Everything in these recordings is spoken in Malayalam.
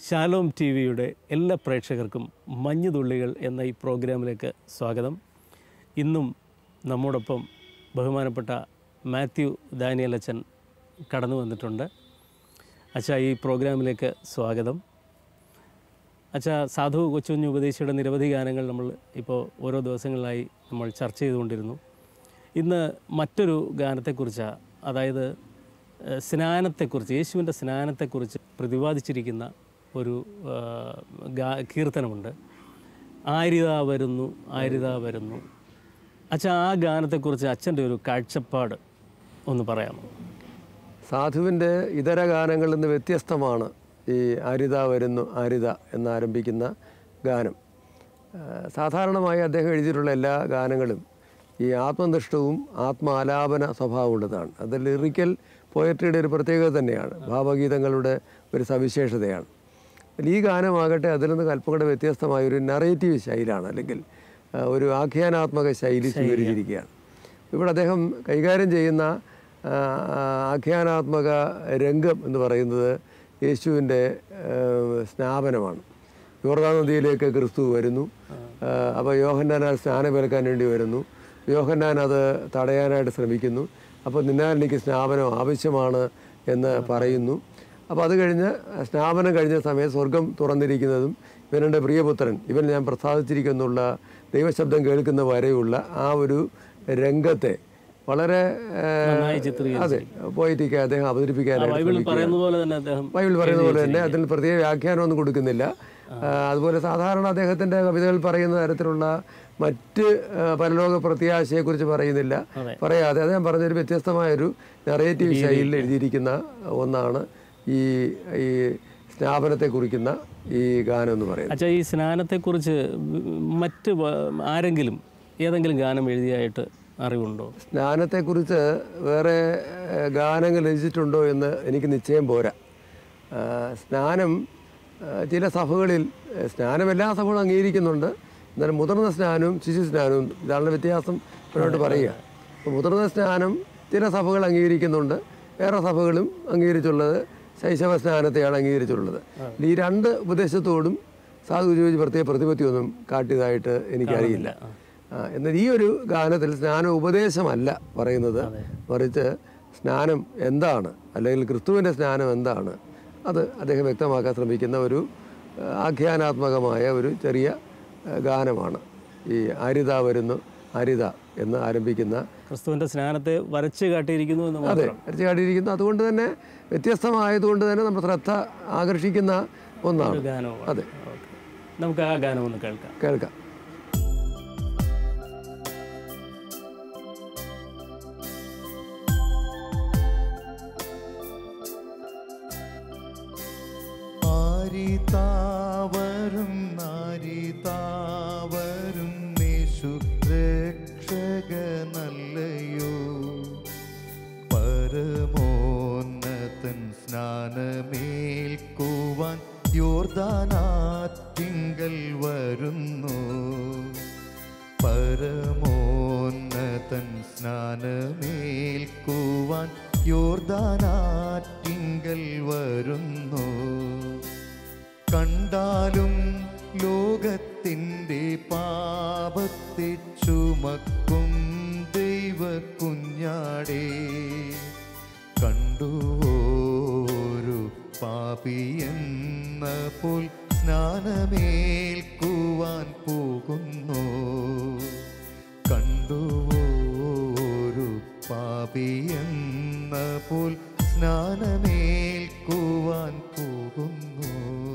ഷാലോം ടി വിയുടെ എല്ലാ പ്രേക്ഷകർക്കും മഞ്ഞുതുള്ളികൾ എന്ന ഈ പ്രോഗ്രാമിലേക്ക് സ്വാഗതം ഇന്നും നമ്മോടൊപ്പം ബഹുമാനപ്പെട്ട മാത്യു ദാനിയൽ അച്ഛൻ കടന്നു വന്നിട്ടുണ്ട് അച്ഛാ ഈ പ്രോഗ്രാമിലേക്ക് സ്വാഗതം അച്ഛാ സാധു കൊച്ചുകുഞ്ഞു ഉപദേശിയുടെ നിരവധി ഗാനങ്ങൾ നമ്മൾ ഇപ്പോൾ ഓരോ ദിവസങ്ങളിലായി നമ്മൾ ചർച്ച ചെയ്തുകൊണ്ടിരുന്നു ഇന്ന് മറ്റൊരു ഗാനത്തെക്കുറിച്ചാണ് അതായത് ഏഹ്, സ്നാനത്തെക്കുറിച്ച് യേശുവിൻ്റെ സ്നാനത്തെക്കുറിച്ച് പ്രതിപാദിച്ചിരിക്കുന്ന ഒരു ഏഹ്, ഗാ കീർത്തനമുണ്ട് ആരിത വരുന്നു ആരിത വരുന്നു അച്ഛാ ആ ഗാനത്തെക്കുറിച്ച് അച്ഛൻ്റെ ഒരു കാഴ്ചപ്പാട് ഒന്ന് പറയാമോ സാധുവിൻ്റെ ഇതര ഗാനങ്ങളിൽ നിന്ന് വ്യത്യസ്തമാണ് ഈ ആരിത വരുന്നു ആരിത എന്നാരംഭിക്കുന്ന ഗാനം ആ, സാധാരണമായി അദ്ദേഹം എഴുതിയിട്ടുള്ള എല്ലാ ഗാനങ്ങളും ഈ ആത്മനിഷ്ഠവും ആത്മാലാപന സ്വഭാവമുള്ളതാണ് അത് ലിറിക്കൽ പോയട്രിയുടെ ഒരു പ്രത്യേകത തന്നെയാണ് ഭാവഗീതങ്ങളുടെ ഒരു സവിശേഷതയാണ് അതിൽ ഈ ഗാനമാകട്ടെ അതിൽ നിന്ന് അല്പം വ്യത്യസ്തമായ ഒരു നറേറ്റീവ് ശൈലിയാണ് അല്ലെങ്കിൽ ആ, ഒരു ആഖ്യാനാത്മക ശൈലി സ്വീകരിച്ചിരിക്കുകയാണ് ഇവിടെ അദ്ദേഹം കൈകാര്യം ചെയ്യുന്ന ആ, ആഖ്യാനാത്മക രംഗം എന്ന് പറയുന്നത് യേശുവിൻ്റെ സ്നാപനമാണ് യോർദാൻ നദിയിലേക്ക് ക്രിസ്തു വരുന്നു അപ്പോൾ യോഹന്നാൻ ആ സ്നാനം ഏൽക്കാൻ വേണ്ടി വരുന്നു യോഹന്നാൻ അത് തടയാനായിട്ട് ശ്രമിക്കുന്നു അപ്പോൾ നിന്നാൽ എനിക്ക് സ്നാപനം ആവശ്യമാണ് എന്ന് പറയുന്നു അപ്പോൾ അത് കഴിഞ്ഞ് സ്നാപനം കഴിഞ്ഞ സമയത്ത് സ്വർഗം തുറന്നിരിക്കുന്നതും ഇവനെൻ്റെ പ്രിയപുത്രൻ ഇവൻ ഞാൻ പ്രസാദിച്ചിരിക്കുന്നുള്ള ദൈവശബ്ദം കേൾക്കുന്ന വരെയുള്ള ആ ഒരു രംഗത്തെ വളരെ ആ, നന്നായി ചിത്രീകരിച്ചു അതെ പോയിറ്റിക്ക് അദ്ദേഹം അവതരിപ്പിക്കാനായിട്ട് ബൈബിളിൽ ശ്രമിക്കുകയാണ്. പറയുന്ന പോലെ തന്നെ അദ്ദേഹം ബൈബിൾ പറയുന്ന പോലെ തന്നെ അതിന് പ്രത്യേക വ്യാഖ്യാനമൊന്നും കൊടുക്കുന്നില്ല ആ, അതുപോലെ സാധാരണ അദ്ദേഹത്തിൻ്റെ കവിതകൾ പറയുന്ന തരത്തിലുള്ള മറ്റ് ആ, പരലോക പ്രത്യാശയെക്കുറിച്ച് പറയുന്നില്ല അതെ. പറയാതെ അദ്ദേഹം പറഞ്ഞൊരു വ്യത്യസ്തമായൊരു നറേറ്റീവ് ശൈലിയിൽ എഴുതിയിരിക്കുന്ന ഒന്നാണ് ഈ ഈ സ്നാപനത്തെ കുറിക്കുന്ന ഈ ഗാനം എന്ന് പറയുന്നത് അച്ഛാ ഈ സ്നാനത്തെക്കുറിച്ച് മറ്റ് വ- ആരെങ്കിലും ഏതെങ്കിലും ഗാനം എഴുതിയായിട്ട് അറിവുണ്ടോ സ്നാനത്തെക്കുറിച്ച് വേറെ ഏഹ്, ഗാനങ്ങൾ രചിച്ചിട്ടുണ്ടോ എന്ന് എനിക്ക് നിശ്ചയം പോരാ ആ, സ്നാനം ആ, ചില സഭകളിൽ ഏഹ്, സ്നാനം എല്ലാ സഭകളും അംഗീകരിക്കുന്നുണ്ട് എന്നാൽ മുതിർന്ന സ്നാനവും ശിശു സ്നാനവും ഇതാണ് വ്യത്യാസം മുന്നോട്ട് പറയുക അപ്പോൾ മുതിർന്ന സ്നാനം ചില സഭകൾ അംഗീകരിക്കുന്നുണ്ട് വേറെ സഭകളും അംഗീകരിച്ചുള്ളത് ശൈശവ സ്നാനത്തെയാണ് അംഗീകരിച്ചിട്ടുള്ളത് ഈ രണ്ട് ഉപദേശത്തോടും സാധു ചോദിച്ച് പ്രത്യേക പ്രതിപത്തിയൊന്നും കാട്ടിയതായിട്ട് എനിക്കറിയില്ല ആ, എന്നാൽ ഈ ഒരു ഗാനത്തിൽ സ്നാന ഉപദേശമല്ല പറയുന്നത് മറിച്ച് സ്നാനം എന്താണ് അല്ലെങ്കിൽ ക്രിസ്തുവിൻ്റെ സ്നാനം എന്താണ് അത് അദ്ദേഹം വ്യക്തമാക്കാൻ ശ്രമിക്കുന്ന ഒരു ആ, ആഖ്യാനാത്മകമായ ഒരു ചെറിയ ആ, ഗാനമാണ് ഈ ആരിത വരുന്നു ആരിത എന്ന് ആരംഭിക്കുന്ന ക്രിസ്തുവിന്റെ സ്നാനത്തെ വരച്ച് കാട്ടിയിരിക്കുന്നു എന്ന് അതെ മാത്രം വരച്ച് കാട്ടിയിരിക്കുന്നു അതുകൊണ്ട് തന്നെ വ്യത്യസ്തമായതുകൊണ്ട് തന്നെ നമ്മുടെ ശ്രദ്ധ ആകർഷിക്കുന്ന ഒന്നാണ് ഒരു ഗാനമാണ് അതെ ഓക്കേ. നമുക്ക് ആ ഗാനം ഒന്ന് കേൾക്കാം കേൾക്കാം ആരിതാവരും നാരിതാവരും യേശു രക്ഷകനല്ലയോ പരമോന്നതൻ സ്നാനമേൽക്കുവാൻ യോർദാനാറ്റിങ്കൽ വരുന്നു പരമോന്നതൻ സ്നാനമേൽക്കുവാൻ യോർദാനാറ്റിങ്കൽ വരുന്നു കണ്ടാലും ലോകത്തിൻ്റെ പാപത്തെ ചുമക്കും ദൈവ കുഞ്ഞാടേ കണ്ടുവോരു പാപിയെന്ന പോൽ സ്നാനമേൽക്കുവാൻ പോകുന്നു കണ്ടുവോരു പാപിയെന്ന പോൽ സ്നാനമേൽക്കുവാൻ പോകുന്നു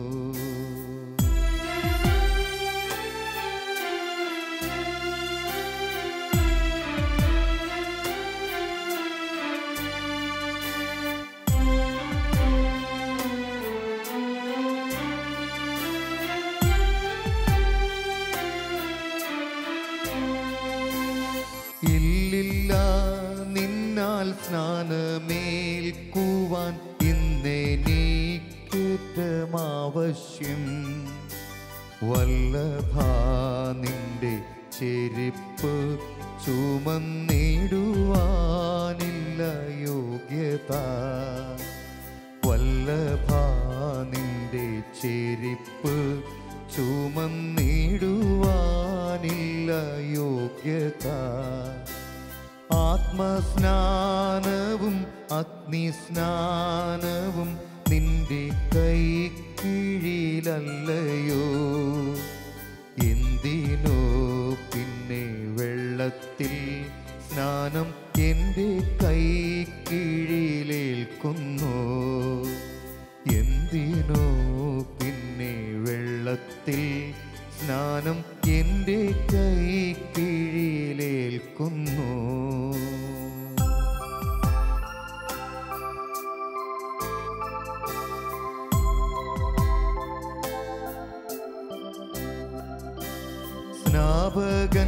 ഇല്ലില്ല നിന്നാൽ സ്നാനമേൽക്കുവാൻ ഇന്നെനിക്കേറ്റമാവശ്യം വല്ലഭാ നിന്റെ ചെരിപ്പ് ചുമന്നിടുവാനില്ല യോഗ്യത വല്ലഭാ നിന്റെ നിന്റെ ചെരിപ്പ് ചുമന്നിടുവാനില്ല യോഗ്യത ആത്മസ്നാനവും അഗ്നിസ്നാനവും നിന്റെ കൈക്കീഴിലല്ലയോ എന്തിനോ പിന്നെ വെള്ളത്തിൽ സ്നാനം എൻ്റെ കൈക്കീഴിലേൽക്കുന്നു എന്തിനോ പിന്നെ വെള്ളത്തിൽ സ്നാനം എൻ്റെ കൈക്കീഴിലേൽക്കുന്നു സ്നാപകൻ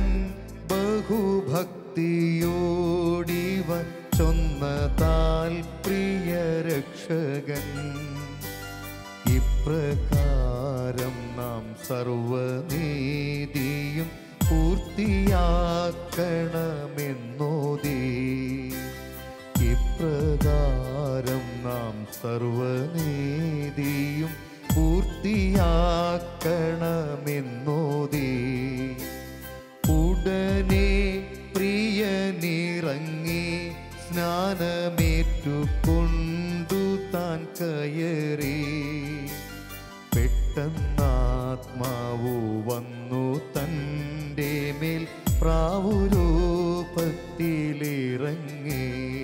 ബഹുഭക്തിയോടിവ ചൊന്നതാൽ പ്രിയ രക്ഷകൻ ഇപ്രകാരം നാം സർവനീതിയും പൂർത്തിയാക്കണമെന്നോദി ഇപ്രകാരം നാം സർവനീതിയും പൂർത്തിയാക്കണമെന്നോദി ഉടനെ പ്രിയനിറങ്ങി സ്നാനമേറ്റുകൊണ്ടു താൻ കയറി പെട്ടെന്നാത്മാവു വന്നു തൻ്റെ മേൽ പ്രാവുരൂപത്തിലിറങ്ങി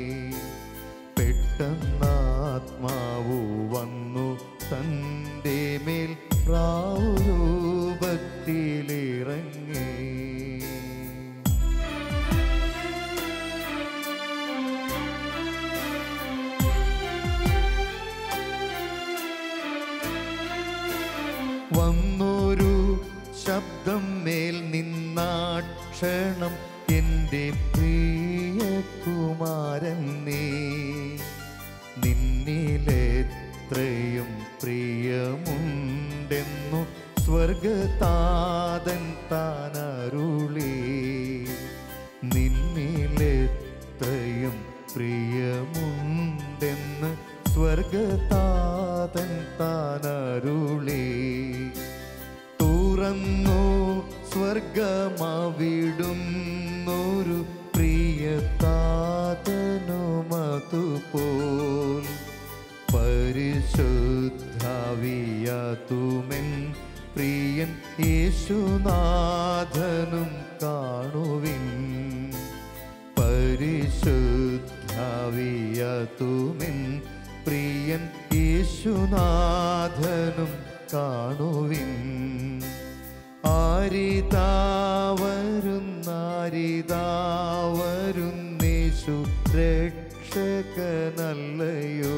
പെട്ടെന്നാത്മാവു വന്നു തൻ്റെ മേൽ പ്രാവുരൂപത്തിലിറങ്ങി വന്നൊരു ശബ്ദം മേൽ നിന്നാക്ഷണം എൻ്റെ പ്രിയ കുമാരൻ നീ നിന്നിലെത്രയും പ്രിയമുണ്ടെന്നു സ്വർഗതാതൻ താനരുളി നിന്നിലെത്രയും പ്രിയമുണ്ടെന്ന് സ്വർഗതാതൻ താനരുളി തുറന്നു സ്വർഗമാവിടുന്നൊരു പ്രിയതാതനുമതുപോൽ പരിശുദ്ധാവിയാതുമെൻ പ്രിയൻ യേശുനാഥനും കാണുവിൻ പരിശുദ്ധാവിയാതുമെൻ പ്രിയൻ യേശുനാഥനും കാണുവിൻ ആരിതാവരുന്നാരിതാവരുന്നേശു രക്ഷകനല്ലയോ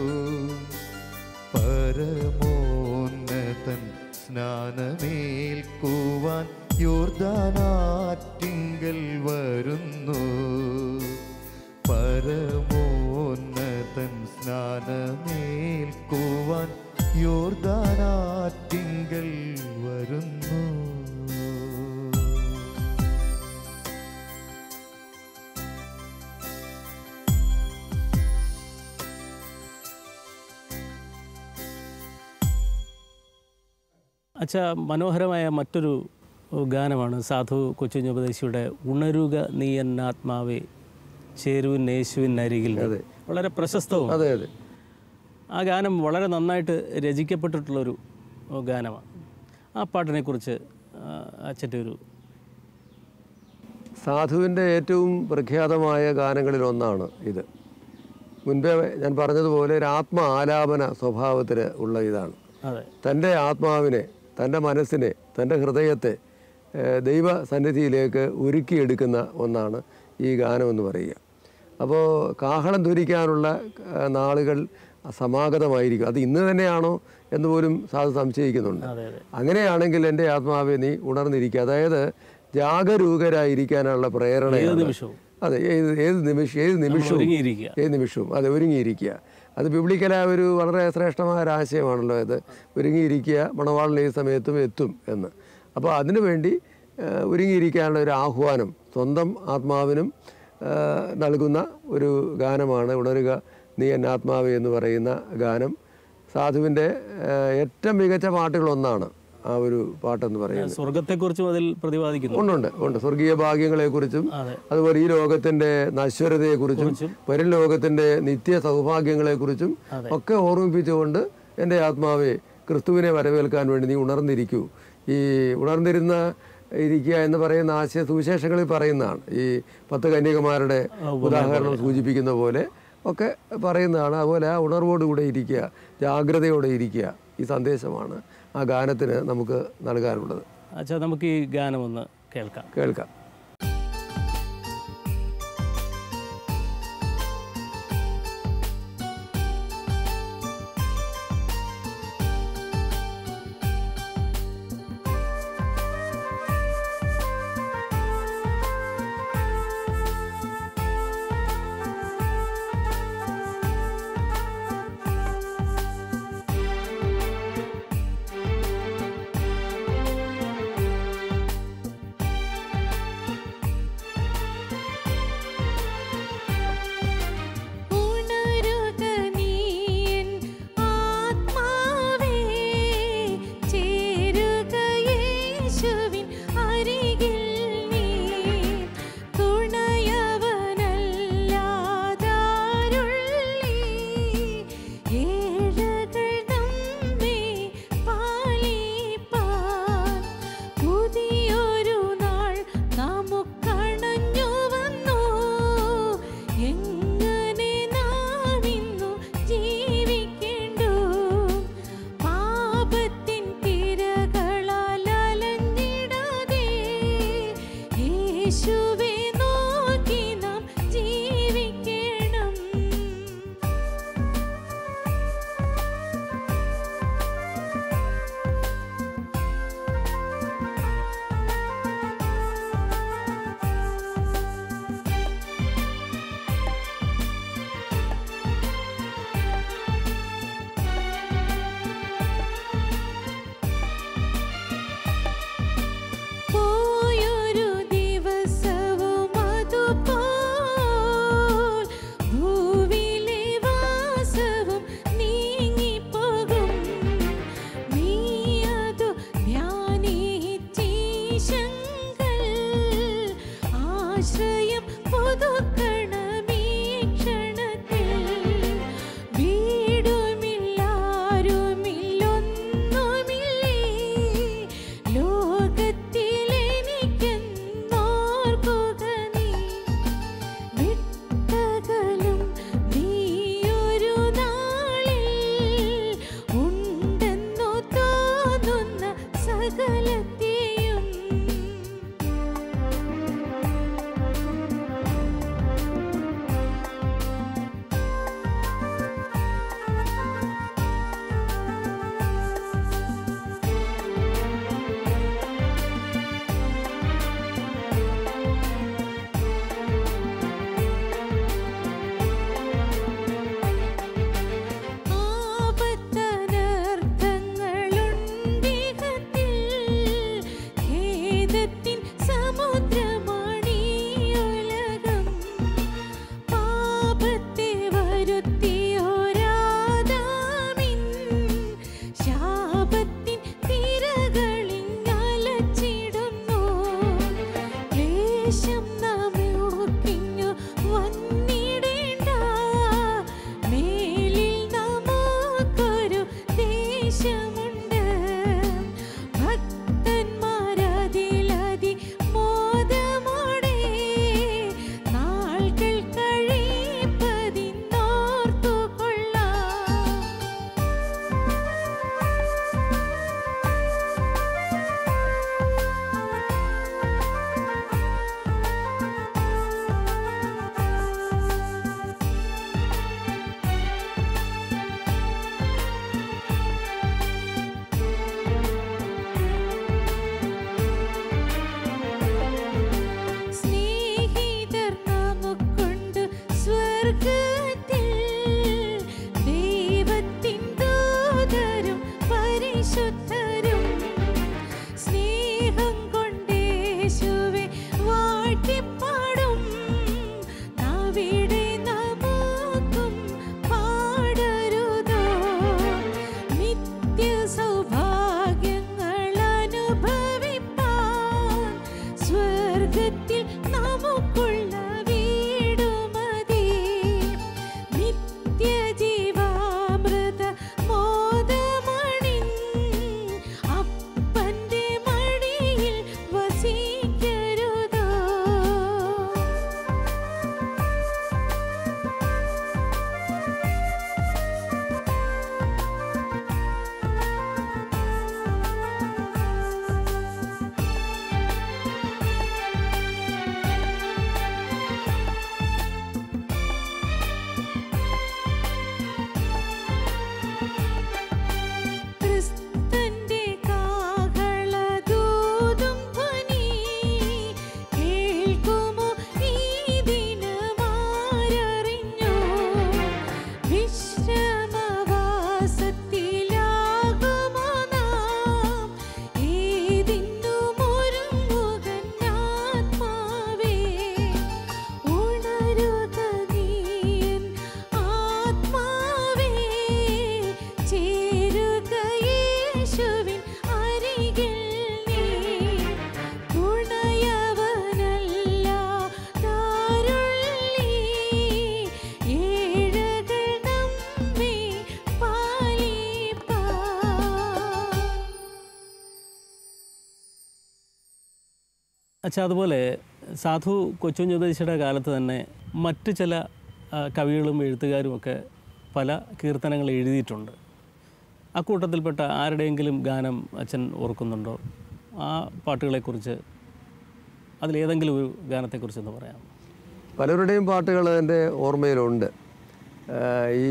പരമോന്നതൻ സ്നാനമേൽക്കുവാൻ യോർദാനാറ്റിങ്കൽ വരുന്നു പരമോന്നതൻ സ്നാനമേൽക്കുവാൻ യോർദാനാറ്റിങ്കൽ വരുന്നു അച്ഛാ മനോഹരമായ മറ്റൊരു ഗാനമാണ് സാധു കൊച്ചുഞ്ഞുപദേശിയുടെ ഉണരുക നീ എന്നാത്മാവേ ചേരുവിൻ യേശുവിൻ അരികിൽ അതെ. വളരെ പ്രശസ്തവും അതെ അതെ ആ ഗാനം വളരെ നന്നായിട്ട് രചിക്കപ്പെട്ടിട്ടുള്ളൊരു ഗാനമാണ് ആ പാട്ടിനെക്കുറിച്ച് ആ, അച്ഛൻ്റെ ഒരു സാധുവിൻ്റെ ഏറ്റവും പ്രഖ്യാതമായ ഗാനങ്ങളിൽ ഒന്നാണ് ഇത് മുൻപേ ഞാൻ പറഞ്ഞതുപോലെ ഒരു ആത്മ ആലാപന സ്വഭാവത്തിൽ ഉള്ള ഇതാണ് അതെ തൻ്റെ ആത്മാവിനെ തൻ്റെ മനസ്സിനെ തൻ്റെ ഹൃദയത്തെ ഏഹ്, ദൈവ സന്നിധിയിലേക്ക് ഒരുക്കിയെടുക്കുന്ന ഒന്നാണ് ഈ ഗാനം എന്ന് പറയുക അപ്പോൾ കാഹളം ധരിക്കാനുള്ള ഏഹ്, നാളുകൾ സമാഗതമായിരിക്കും അത് ഇന്ന് തന്നെയാണോ എന്ന് പോലും സാധു സംശയിക്കുന്നുണ്ട് അതെ അതെ അങ്ങനെയാണെങ്കിൽ എൻ്റെ ആത്മാവെ നീ ഉണർന്നിരിക്കുക അതായത് ജാഗരൂകരായിരിക്കാനുള്ള ഏത് പ്രേരണയാണ് നിമിഷവും അതെ ഏത് ഏത് നിമിഷം ഏത് നിമിഷവും ഒരുങ്ങിയിരിക്കുക ഏത് നിമിഷവും അതെ ഒരുങ്ങിയിരിക്കുക അത് ബിബ്ലിക്കലായ ഒരു വളരെ ശ്രേഷ്ഠമായ ഒരു ആശയമാണല്ലോ ഇത് ഒരുങ്ങിയിരിക്കുക മണവാളൻ ഏത് സമയത്തും എത്തും എന്ന് അപ്പോൾ അതിനു വേണ്ടി ആ, ഒരുങ്ങിയിരിക്കാനുള്ള ഒരു ആഹ്വാനം സ്വന്തം ആത്മാവിനും ആ, നൽകുന്ന ഒരു ഗാനമാണ് ഉണരുക നീ എൻ ആത്മാവ് എന്ന് പറയുന്ന ഗാനം സാധുവിൻ്റെ ഏഹ്, ഏറ്റവും മികച്ച പാട്ടുകളൊന്നാണ് ആ ഒരു പാട്ടെന്ന് പറയുന്നത് സ്വർഗത്തെക്കുറിച്ചും അതിൽ പ്രതിപാദിക്കുന്നു ഉണ്ടുണ്ട് ഉണ്ട് സ്വർഗീയ ഭാഗ്യങ്ങളെക്കുറിച്ചും അതെ അതുപോലെ ഈ ലോകത്തിന്റെ നശ്വരതയെക്കുറിച്ചും വരും ലോകത്തിന്റെ നിത്യ സൗഭാഗ്യങ്ങളെക്കുറിച്ചും അതെ. ഒക്കെ ഓർമ്മിപ്പിച്ചുകൊണ്ട് എൻ്റെ ആത്മാവെ ക്രിസ്തുവിനെ വരവേൽക്കാൻ വേണ്ടി നീ ഉണർന്നിരിക്കൂ ഈ ഉണർന്നിരുന്ന ഇരിക്കുക എന്ന് പറയുന്ന ആശയ സുവിശേഷങ്ങളിൽ പറയുന്നതാണ് ഈ പത്ത് കന്യകമാരുടെ ഉദാഹരണം സൂചിപ്പിക്കുന്ന പോലെ ഒക്കെ പറയുന്നതാണ് അതുപോലെ ആ ഉണർവോടുകൂടെ ഇരിക്കുക ജാഗ്രതയോടെ ഇരിക്കുക ഈ സന്ദേശമാണ് ആ ഗാനത്തിന് നമുക്ക് നൽകാനുള്ളത് അച്ഛാ നമുക്ക് ഈ ഗാനം ഒന്ന് കേൾക്കാം കേൾക്കാം യേശുവേ അച്ഛാ അതുപോലെ സാധു കൊച്ചുഞ്ഞുദേശിയുടെ കാലത്ത് തന്നെ മറ്റ് ചില ആ, കവികളും എഴുത്തുകാരും ഒക്കെ പല കീർത്തനങ്ങൾ എഴുതിയിട്ടുണ്ട് അക്കൂട്ടത്തിൽപ്പെട്ട ആരുടെയെങ്കിലും ഗാനം അച്ഛൻ ഓർക്കുന്നുണ്ടോ ആ പാട്ടുകളെക്കുറിച്ച് അതിലേതെങ്കിലും ഒരു ഗാനത്തെക്കുറിച്ച് ഒന്ന് പറയാം പലരുടെയും പാട്ടുകൾ എൻ്റെ ഓർമ്മയിലുണ്ട് ആഹ് ഈ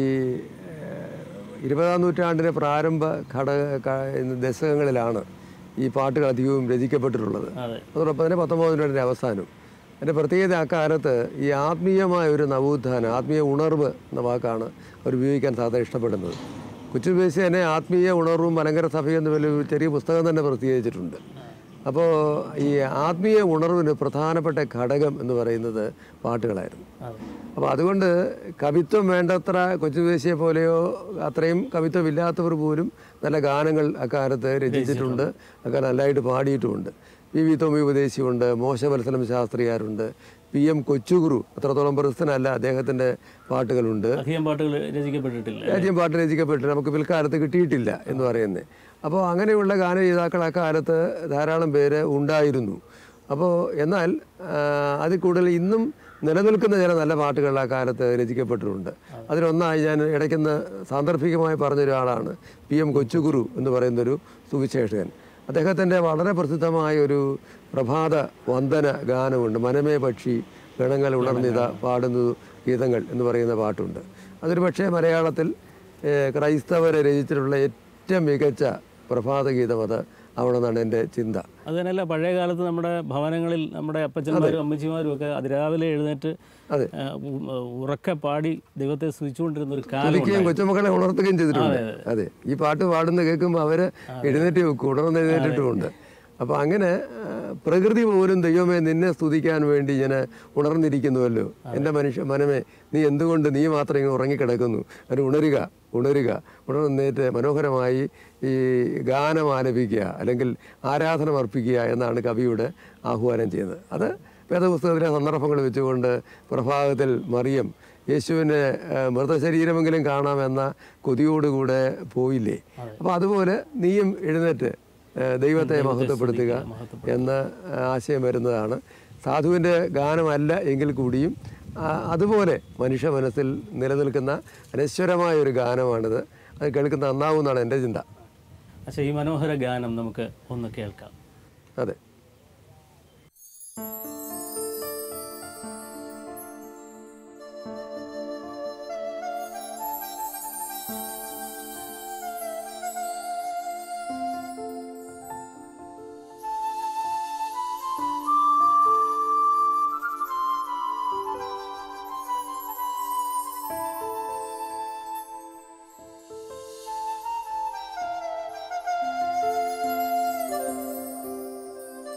ആഹ് ഇരുപതാം നൂറ്റാണ്ടിൻ്റെ പ്രാരംഭ ഘടക ക- ദശകങ്ങളിലാണ് ഈ പാട്ടുകൾ അധികവും രചിക്കപ്പെട്ടിട്ടുള്ളത് അതെ അതോടൊപ്പം തന്നെ പത്തൊമ്പതാം നൂറ്റാണ്ടിൻ്റെ അവസാനം എൻ്റെ പ്രത്യേകത അക്കാലത്ത് ഈ ആത്മീയമായ ഒരു നവോത്ഥാനം ആത്മീയ ഉണർവ് എന്ന വാക്കാണ് അവർ ഉപയോഗിക്കാൻ സാധാരണ ഇഷ്ടപ്പെടുന്നത് കൊച്ചുപേശി തന്നെ ആത്മീയ ഉണർവും മലങ്കര സഭയും തമ്മിൽ ഒരു ചെറിയ പുസ്തകം തന്നെ പ്രസിദ്ധീകരിച്ചിട്ടുണ്ട് അപ്പോൾ ഈ ആത്മീയ ഉണർവിന് പ്രധാനപ്പെട്ട ഘടകം എന്ന് പറയുന്നത് പാട്ടുകളായിരുന്നു അതെ അപ്പോൾ അതുകൊണ്ട് കവിത്വം വേണ്ടത്ര കൊച്ചുദേശിയെ പോലെയോ അത്രയും കവിത്വം ഇല്ലാത്തവർ പോലും നല്ല ഗാനങ്ങൾ അക്കാലത്ത് രചിച്ചിട്ടുണ്ട് ഒക്കെ നല്ലതായിട്ട് പാടിയിട്ടുമുണ്ട് പി വി തൊമ്മി ഉപദേശിയുണ്ട് മോശമത്സരം ശാസ്ത്രിയാരുണ്ട് പി എം കൊച്ചുഗുരു അത്രത്തോളം പ്രസിദ്ധനല്ല അദ്ദേഹത്തിൻ്റെ പാട്ടുകളുണ്ട് അധികം പാട്ടുകൾ രചിക്കപ്പെട്ടിട്ടില്ല രാജ്യം പാട്ട് രചിക്കപ്പെട്ട് നമുക്ക് പിൽക്കാലത്ത് കിട്ടിയിട്ടില്ല എന്ന് പറയുന്നത് അപ്പോൾ അങ്ങനെയുള്ള ഗാനരചയിതാക്കൾ അക്കാലത്ത് ധാരാളം പേര് ഉണ്ടായിരുന്നു അപ്പോൾ എന്നാൽ ആ, അതിൽ കൂടുതൽ ഇന്നും നിലനിൽക്കുന്ന ചില നല്ല പാട്ടുകൾ ആ കാലത്ത് രചിക്കപ്പെട്ടിട്ടുണ്ട് അതിലൊന്നായി ഞാൻ ഇടയ്ക്കുന്ന് സാന്ദർഭികമായി പറഞ്ഞൊരാളാണ് പി എം കൊച്ചുഗുരു എന്ന് പറയുന്നൊരു സുവിശേഷകൻ അദ്ദേഹത്തിൻ്റെ വളരെ പ്രസിദ്ധമായ ഒരു പ്രഭാത വന്ദന ഗാനമുണ്ട് മനമേ പക്ഷി ഗണങ്ങൾ ഉണർന്നിത പാടുന്നു ഗീതങ്ങൾ എന്ന് പറയുന്ന പാട്ടുണ്ട് അതൊരു പക്ഷേ മലയാളത്തിൽ ഏഹ്, ക്രൈസ്തവരെ രചിച്ചിട്ടുള്ള ഏറ്റവും മികച്ച പ്രഭാത ഗീതം അത് ആവണമെന്നാണ് എൻ്റെ ചിന്ത അത് തന്നെയല്ല പഴയ കാലത്ത് നമ്മുടെ ഭവനങ്ങളിൽ നമ്മുടെ അപ്പച്ചന്മാരും അമ്മച്ചിമാരും ഒക്കെ അതിരാവിലെ എഴുന്നേറ്റ് അതെ. ആ, ഉ- ഉറക്കെ പാടി ദൈവത്തെ സ്തുതിച്ചുകൊണ്ടിരുന്ന ഒരു കാലം കുളിക്കുകയും കൊച്ചുമക്കളെ ഉണർത്തുകയും ചെയ്തിട്ടുണ്ട് അതെ ഈ പാട്ട് പാടുന്ന കേൾക്കുമ്പോൾ അവര് എഴുന്നേറ്റ് വെക്കും ഉണർന്ന് എഴുന്നേറ്റിട്ടുമുണ്ട് അപ്പോൾ അങ്ങനെ ആ, പ്രകൃതി പോലും ദൈവമേ നിന്നെ സ്തുതിക്കാൻ വേണ്ടി ഇങ്ങനെ ഉണർന്നിരിക്കുന്നുവല്ലോ എൻ്റെ മനുഷ്യ മനമേ നീ എന്തുകൊണ്ട് നീ മാത്രം ഇങ്ങനെ ഉറങ്ങിക്കിടക്കുന്നു അത് ഉണരുക ഉണരുക ഉണർന്നേറ്റ് മനോഹരമായി ഈ ഗാനം ആലപിക്കുക അല്ലെങ്കിൽ ആരാധന അർപ്പിക്കുക എന്നാണ് കവിയുടെ ആഹ്വാനം ചെയ്യുന്നത് അത് വേദപുസ്തകത്തിലെ സന്ദർഭങ്ങൾ വെച്ചുകൊണ്ട് പ്രഭാതത്തിൽ മറിയം യേശുവിനെ ആ, മൃതശരീരമെങ്കിലും കാണാമെന്ന കൊതിയോടുകൂടെ പോയില്ലേ അപ്പോൾ അതുപോലെ നീയും എഴുന്നേറ്റ് ആ, ദൈവത്തെ മഹത്വപ്പെടുത്തുക എന്ന ആശയം വരുന്നതാണ് സാധുവിൻ്റെ ഗാനമല്ല എങ്കിൽ കൂടിയും ആ, അതുപോലെ മനുഷ്യ മനസ്സിൽ നിലനിൽക്കുന്ന അനശ്വരമായ ഒരു ഗാനമാണിത് അത് കേൾക്കുന്ന നന്നാവുമെന്നാണ് എൻ്റെ ചിന്ത പക്ഷേ ഈ മനോഹര ഗാനം നമുക്ക് ഒന്ന് കേൾക്കാം അതെ യേശുവേ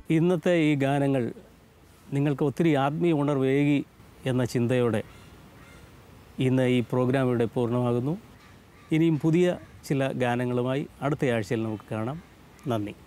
ഇന്നത്തെ ഈ ഗാനങ്ങൾ നിങ്ങൾക്ക് ഒത്തിരി ആത്മീയ ഉണർവേകി എന്ന ചിന്തയോടെ ഇന്ന് ഈ പ്രോഗ്രാം ഇവിടെ പൂർണ്ണമാകുന്നു ഇനിയും പുതിയ ചില ഗാനങ്ങളുമായി അടുത്ത ആഴ്ചയിൽ നമുക്ക് കാണാം നന്ദി